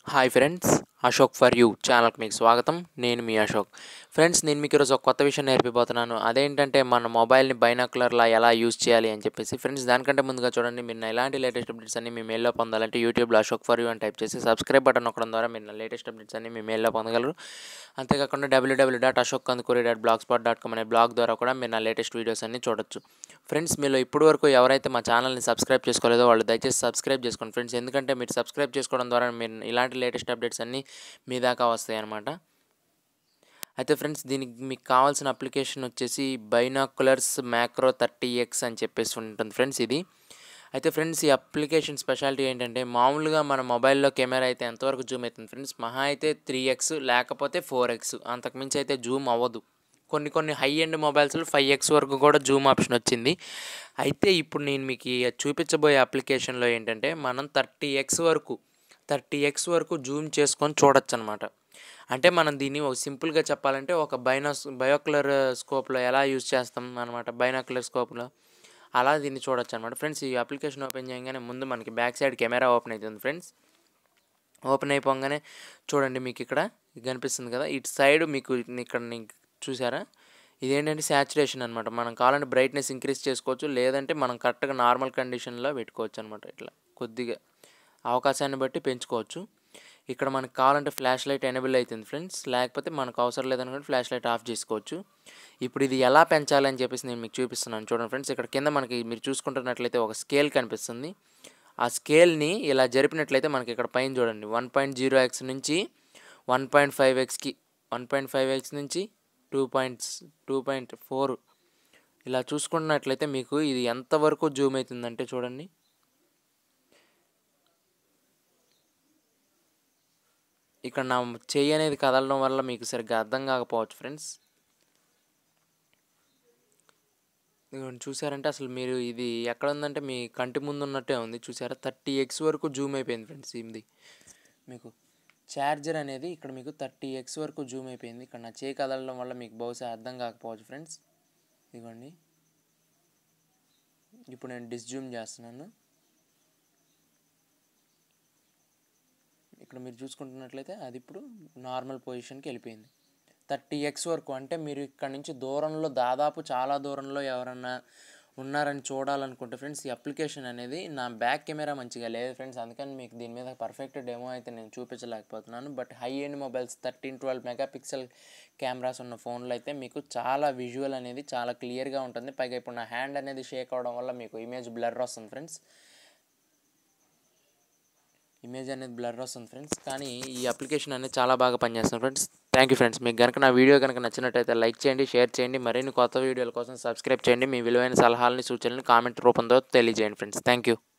hi friends Ashok for you ఛానల్కి మీకు స్వాగతం నేను మీ అశోక్ ఫ్రెండ్స్ నేను మీకు ఈరోజు ఒక కొత్త విషయం నేర్పిపోతున్నాను అదేంటంటే మన మొబైల్ని బైనాకులర్లా ఎలా యూజ్ చేయాలి అని చెప్పేసి ఫ్రెండ్స్ దానికంటే ముందుగా చూడండి మీరు నా ఇలాంటి లేటెస్ట్ అప్డేట్స్ అన్ని మీ మెయిల్లో పొందాలంటే యూట్యూబ్లో అశోక్ ఫర్ యూ అని టైప్ చేసి సబ్స్క్రైబ్ బటన్ నొక్కడం ద్వారా మీరు నా లేటెస్ట్ అప్డేట్స్ అన్ని మీ మెయిల్లో పొందగలరు అంతేకాకుండా W W dot Ashok Kandukuri dot blogspot dot com అనే బ్లాగ్ ద్వారా కూడా మీరు నా లేటెస్ట్ వీడియోస్ అన్ని చూడొచ్చు ఫ్రెండ్స్ మీలో ఇప్పటి వరకు ఎవరైతే మా ఛానల్ని సబ్స్క్రైబ్ చేసుకోలేదో వాళ్ళు దయచేసి సబ్స్క్రైబ్ చేసుకోండి ఫ్రెండ్స్ ఎందుకంటే మీరు సబ్స్క్రైబ్ చేసుకోవడం ద్వారా మీరు ఇలాంటి లేటెస్ట్ అప్డేట్స్ అన్నీ మీ దాకా వస్తాయి అన్నమాట అయితే ఫ్రెండ్స్ దీనికి మీకు కావాల్సిన అప్లికేషన్ వచ్చేసి బైనాకులర్స్ మ్యాక్రో థర్టీ ఎక్స్ అని చెప్పేసి ఉంటుంది ఫ్రెండ్స్ ఇది అయితే ఫ్రెండ్స్ ఈ అప్లికేషన్ స్పెషాలిటీ ఏంటంటే మామూలుగా మన మొబైల్లో కెమెరా అయితే ఎంతవరకు జూమ్ అవుతుంది ఫ్రెండ్స్ మహా అయితే త్రీ ఎక్స్ లేకపోతే ఫోర్ ఎక్స్ అంతకుమించి అయితే జూమ్ అవ్వదు కొన్ని కొన్ని హై ఎండ్ మొబైల్స్లో ఫైవ్ ఎక్స్ వరకు కూడా జూమ్ ఆప్షన్ వచ్చింది అయితే ఇప్పుడు నేను మీకు ఈ చూపించబోయే అప్లికేషన్లో ఏంటంటే మనం థర్టీ ఎక్స్ వరకు థర్టీ ఎక్స్ వరకు జూమ్ చేసుకొని చూడొచ్చు అనమాట అంటే మనం దీన్ని ఒక సింపుల్గా చెప్పాలంటే ఒక బైనాస్ బయోకులర్ స్కోప్లో ఎలా యూజ్ చేస్తాం అనమాట బైనాకులర్ స్కోప్లో అలా దీన్ని చూడొచ్చు అనమాట ఫ్రెండ్స్ ఈ అప్లికేషన్ ఓపెన్ చేయగానే ముందు మనకి బ్యాక్ సైడ్ కెమెరా ఓపెన్ అవుతుంది ఫ్రెండ్స్ ఓపెన్ అయిపోగానే చూడండి మీకు ఇక్కడ ఇది కనిపిస్తుంది కదా ఇటు సైడ్ మీకు ఇక్కడ నీకు చూసారా ఇదేంటంటే శాచురేషన్ అనమాట మనం కావాలంటే బ్రైట్నెస్ ఇంక్రీజ్ చేసుకోవచ్చు లేదంటే మనం కరెక్ట్గా నార్మల్ కండిషన్లో పెట్టుకోవచ్చు అనమాట ఇట్లా కొద్దిగా అవకాశాన్ని బట్టి పెంచుకోవచ్చు ఇక్కడ మనకు కావాలంటే ఫ్లాష్ లైట్ ఎనేబుల్ అవుతుంది ఫ్రెండ్స్ లేకపోతే మనకు అవసరం లేదనుకుంటే ఫ్లాష్ లైట్ ఆఫ్ చేసుకోవచ్చు ఇప్పుడు ఇది ఎలా పెంచాలని చెప్పేసి నేను మీకు చూపిస్తున్నాను చూడండి ఫ్రెండ్స్ ఇక్కడ కింద మనకి మీరు చూసుకుంటున్నట్లయితే ఒక స్కేల్ కనిపిస్తుంది ఆ స్కేల్ని ఇలా జరిపినట్లయితే మనకి ఇక్కడ పైన చూడండి వన్ పాయింట్ జీరో ఎక్స్ నుంచి వన్ పాయింట్ ఫైవ్ ఎక్స్కి వన్ పాయింట్ ఫైవ్ ఎక్స్ నుంచి two points two point four ఇలా చూసుకున్నట్లయితే మీకు ఇది ఎంతవరకు జూమ్ అవుతుందంటే చూడండి ఇక్కడ నా చెయ్యి అనేది కదలడం వల్ల మీకు సరిగ్గా అర్థం కాకపోవచ్చు ఫ్రెండ్స్ ఇదిగోండి చూసారంటే అసలు మీరు ఇది ఎక్కడ ఉందంటే మీ కంటి ముందు ఉన్నట్టే ఉంది చూసారా థర్టీ ఎక్స్ వరకు జూమ్ అయిపోయింది ఫ్రెండ్స్ ఇది మీకు ఛార్జర్ అనేది ఇక్కడ మీకు థర్టీ ఎక్స్ వరకు జూమ్ అయిపోయింది ఇక్కడ నా చేయి కదలడం వల్ల మీకు బహుశా అర్థం కాకపోవచ్చు ఫ్రెండ్స్ ఇదిగోండి ఇప్పుడు నేను డిస్జూమ్ చేస్తున్నాను ఇక్కడ మీరు చూసుకుంటున్నట్లయితే అది ఇప్పుడు నార్మల్ పొజిషన్కి వెళ్ళిపోయింది థర్టీ ఎక్స్ వరకు అంటే మీరు ఇక్కడ నుంచి దూరంలో దాదాపు చాలా దూరంలో ఎవరన్నా ఉన్నారని చూడాలనుకుంటే ఫ్రెండ్స్ ఈ అప్లికేషన్ అనేది నా బ్యాక్ కెమెరా మంచిగా లేదు ఫ్రెండ్స్ అందుకని మీకు దీని మీద పర్ఫెక్ట్ డెమో అయితే నేను చూపించలేకపోతున్నాను but high end mobiles thirteen twelve megapixel cameras ఉన్న ఫోన్లో అయితే మీకు చాలా విజువల్ అనేది చాలా క్లియర్గా ఉంటుంది పైగా ఇప్పుడు నా హ్యాండ్ అనేది షేక్ అవడం వల్ల మీకు ఇమేజ్ బ్లర్ వస్తుంది ఫ్రెండ్స్ ఇమేజ్ అనేది బ్లర్ వస్తుంది ఫ్రెండ్స్ కానీ ఈ అప్లికేషన్ అనేది చాలా బాగా పనిచేస్తుంది ఫ్రెండ్స్ థ్యాంక్ యూ ఫ్రెండ్స్ మీకు కనుక నా వీడియో కనుక నచ్చినట్టయితే లైక్ చేయండి షేర్ చేయండి మరిన్ని కొత్త వీడియోల కోసం సబ్స్క్రైబ్ చేయండి మీ విలువైన సలహాలని సూచనలు కామెంట్ రూపంలో తెలియజేయండి ఫ్రెండ్స్ థ్యాంక్ యూ